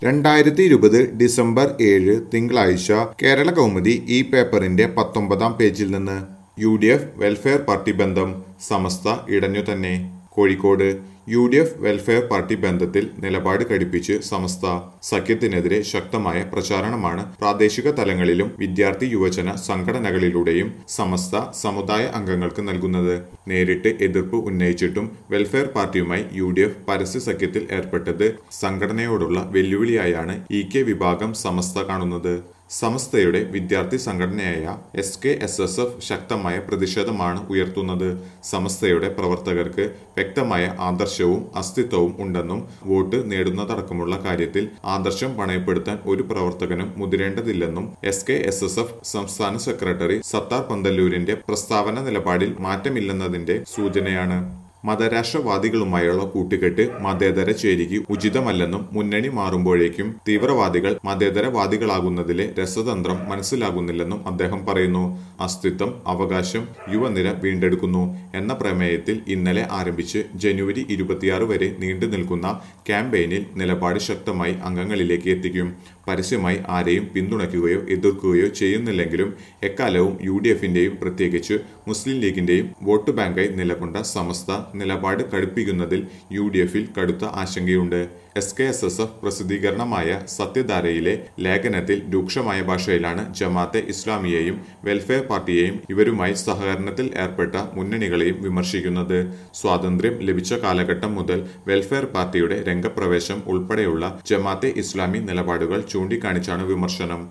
രണ്ടായിരത്തി ഇരുപത് ഡിസംബർ ഏഴ് തിങ്കളാഴ്ച കേരള കൗമുദി ഈ പേപ്പറിന്റെ പത്തൊമ്പതാം പേജിൽ നിന്ന് U D F welfare party ബന്ധം സമസ്ത ഇടഞ്ഞു തന്നെ Kozhikode U D F welfare party ബന്ധത്തിൽ നിലപാട് കടുപ്പിച്ച് സമസ്ത സഖ്യത്തിനെതിരെ ശക്തമായ പ്രചാരണമാണ് പ്രാദേശിക തലങ്ങളിലും വിദ്യാർത്ഥി യുവജന സംഘടനകളിലൂടെയും സമസ്ത സമുദായ അംഗങ്ങൾക്ക് നൽകുന്നത് നേരിട്ട് എതിർപ്പ് ഉന്നയിച്ചിട്ടും വെൽഫെയർ പാർട്ടിയുമായി യു ഡി എഫ് പരസ്യ സഖ്യത്തിൽ ഏർപ്പെട്ടത് സംഘടനയോടുള്ള വെല്ലുവിളിയായാണ് ഇ കെ വിഭാഗം സമസ്ത കാണുന്നത് സമസ്തയുടെ വിദ്യാർത്ഥി സംഘടനയായ S K S S F ശക്തമായ പ്രതിഷേധമാണ് ഉയർത്തുന്നത് സമസ്തയുടെ പ്രവർത്തകർക്ക് വ്യക്തമായ ആദർശവും അസ്തിത്വവും ഉണ്ടെന്നും വോട്ട് നേടുന്നതടക്കമുള്ള കാര്യത്തിൽ ആദർശം പണയപ്പെടുത്താൻ ഒരു പ്രവർത്തകനും മുതിരേണ്ടതില്ലെന്നും S K S S F സംസ്ഥാന സെക്രട്ടറി സത്താർ പന്തല്ലൂരിന്റെ പ്രസ്താവന നിലപാടിൽ മാറ്റമില്ലെന്നതിന്റെ സൂചനയാണ് മതരാഷ്ട്രവാദികളുമായുള്ള കൂട്ടുകെട്ട് മതേതര ചേരിക്ക് ഉചിതമല്ലെന്നും മുന്നണി മാറുമ്പോഴേക്കും തീവ്രവാദികൾ മതേതരവാദികളാകുന്നതിലെ രസതന്ത്രം മനസ്സിലാകുന്നില്ലെന്നും അദ്ദേഹം പറയുന്നു അസ്തിത്വം അവകാശം യുവനിര വീണ്ടെടുക്കുന്നു എന്ന പ്രമേയത്തിൽ ഇന്നലെ ആരംഭിച്ച് ജനുവരി ഇരുപത്തിയാറ് വരെ നീണ്ടു നിൽക്കുന്ന ക്യാമ്പയിനിൽ നിലപാട് ശക്തമായി അംഗങ്ങളിലേക്ക് എത്തിക്കും പരസ്യമായി ആരെയും പിന്തുണയ്ക്കുകയോ എതിർക്കുകയോ ചെയ്യുന്നില്ലെങ്കിലും എക്കാലവും യു ഡി എഫിന്റെയും പ്രത്യേകിച്ച് മുസ്ലിം ലീഗിന്റെയും വോട്ട് ബാങ്കായി നിലകൊണ്ട സമസ്ത നിലപാട് കടുപ്പിക്കുന്നതിൽ യു ഡി എഫിൽ കടുത്ത ആശങ്കയുണ്ട് S K S S F പ്രസിദ്ധീകരണമായ സത്യധാരയിലെ ലേഖനത്തിൽ രൂക്ഷമായ ഭാഷയിലാണ് ജമാഅത്തെ ഇസ്ലാമിയെയും വെൽഫെയർ പാർട്ടിയെയും ഇവരുമായി സഹകരണത്തിൽ ഏർപ്പെട്ട മുന്നണികളെയും വിമർശിക്കുന്നത് സ്വാതന്ത്ര്യം ലഭിച്ച കാലഘട്ടം മുതൽ വെൽഫെയർ പാർട്ടിയുടെ രംഗപ്രവേശം ഉൾപ്പെടെയുള്ള ജമാഅത്തെ ഇസ്ലാമി നിലപാടുകൾ ചൂണ്ടിക്കാണിച്ചാണ് വിമർശനം